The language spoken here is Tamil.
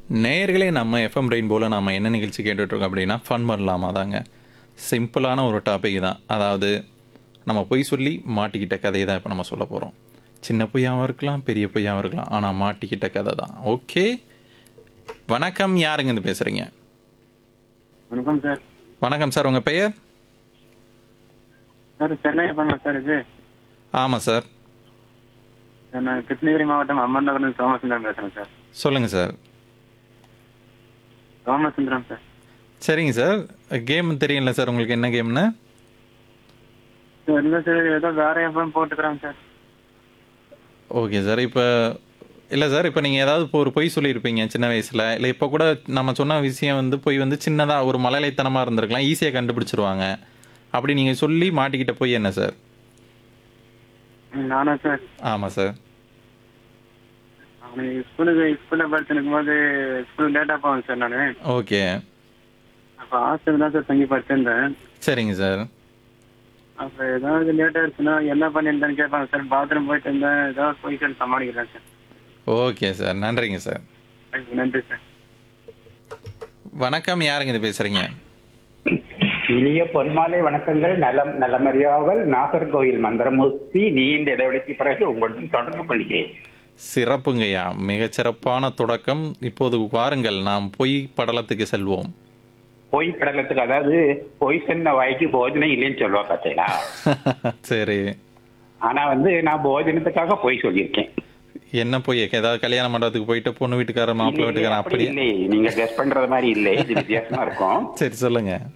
நேயர்களே நம்ம எஃப்எம் ரெயின்போல நாம என்ன நிகழ்ச்சி கேட்டுட்ருக்கோம் அப்படின்னா ஃபன் பண்ணலாமா தாங்க சிம்பிளான ஒரு டாபிக் தான் அதாவது நம்ம பொய் சொல்லி மாட்டிக்கிட்ட கதையை தான் இப்போ நம்ம சொல்ல போகிறோம் சின்ன பொய்யாகவும் இருக்கலாம் பெரிய பொய்யாகவும் இருக்கலாம் ஆனால் மாட்டிக்கிட்ட கதை தான் ஓகே வணக்கம் யாருங்க இருந்து பேசுகிறீங்க வணக்கம் சார் வணக்கம் சார் உங்கள் பெயர் சார் சென்னை பண்ணலாம் சார் இது ஆமாம் சார் சார் நான் கிருஷ்ணகிரி மாவட்டம் அம்மன் சோமசுந்தரம் பேசுறேன் சார் சொல்லுங்கள் சார் சோமசுந்தரம் சார் சரிங்க சார் கேம் தெரியும்ல சார் உங்களுக்கு என்ன கேம்னு சார் இல்லை சார் ஏதோ வேற எஃப்எம் போட்டுக்கிறேன் சார் ஓகே சார் இப்போ இல்லை சார் இப்போ நீங்கள் ஏதாவது இப்போ ஒரு பொய் சொல்லியிருப்பீங்க சின்ன வயசில் இல்லை இப்போ கூட நம்ம சொன்ன விஷயம் வந்து பொய் வந்து சின்னதாக ஒரு மலைலைத்தனமாக இருந்திருக்கலாம் ஈஸியாக கண்டுபிடிச்சிருவாங்க அப்படி நீங்கள் சொல்லி மாட்டிக்கிட்ட பொய் என்ன சார் ம், நானா சார் ஆமாம் சார் அவனுக்கு ஸ்கூலுக்கு ஸ்கூலில் படிச்சிருக்கும் போது ஸ்கூல் லேட்டாக போவேன் சார் நான் ஓகே அப்போ ஹாஸ்டல் தான் சார் தங்கி படிச்சிருந்தேன் சரிங்க சார் அப்போ ஏதாவது லேட் ஆயிடுச்சுன்னா என்ன பண்ணியிருந்தேன்னு கேட்பாங்க சார் பாத்ரூம் போயிட்டு இருந்தேன் ஏதாவது போய் சார் சமாளிக்கிறேன் சார் ஓகே சார் நன்றிங்க சார் நன்றி சார் வணக்கம் யாருங்க இது பேசுகிறீங்க இனிய பொன்மாலை வணக்கங்கள் நலம் நலமறியாவல் நாகர்கோயில் மந்திரமூர்த்தி நீண்ட இடைவெளிக்கு பிறகு உங்களுடன் தொடர்பு கொள்கிறேன் சிறப்புங்கய்யா மிகச்சிறப்பான தொடக்கம் இப்போது வாருங்கள் நாம் பொய் படலத்துக்கு செல்வோம் பொய் படலத்துக்கு அதாவது பொய் சொன்ன வாய்க்கு போஜனம் இல்லைன்னு சொல்லுவா பார்த்தீங்களா சரி ஆனா வந்து நான் போஜனத்துக்காக பொய் சொல்லியிருக்கேன் என்ன பொய் ஏதாவது கல்யாண மண்டபத்துக்கு போயிட்டு பொண்ணு வீட்டுக்காரர் மாப்பிள்ளை இல்லை, வீட்டுக்காரன் அப்படி அப்படியே இல்லை நீங்க கெஸ் பண்றது மாதிரி இல்லை இது வித்தியாசமா இருக்கும் சரி சொல்லுங்க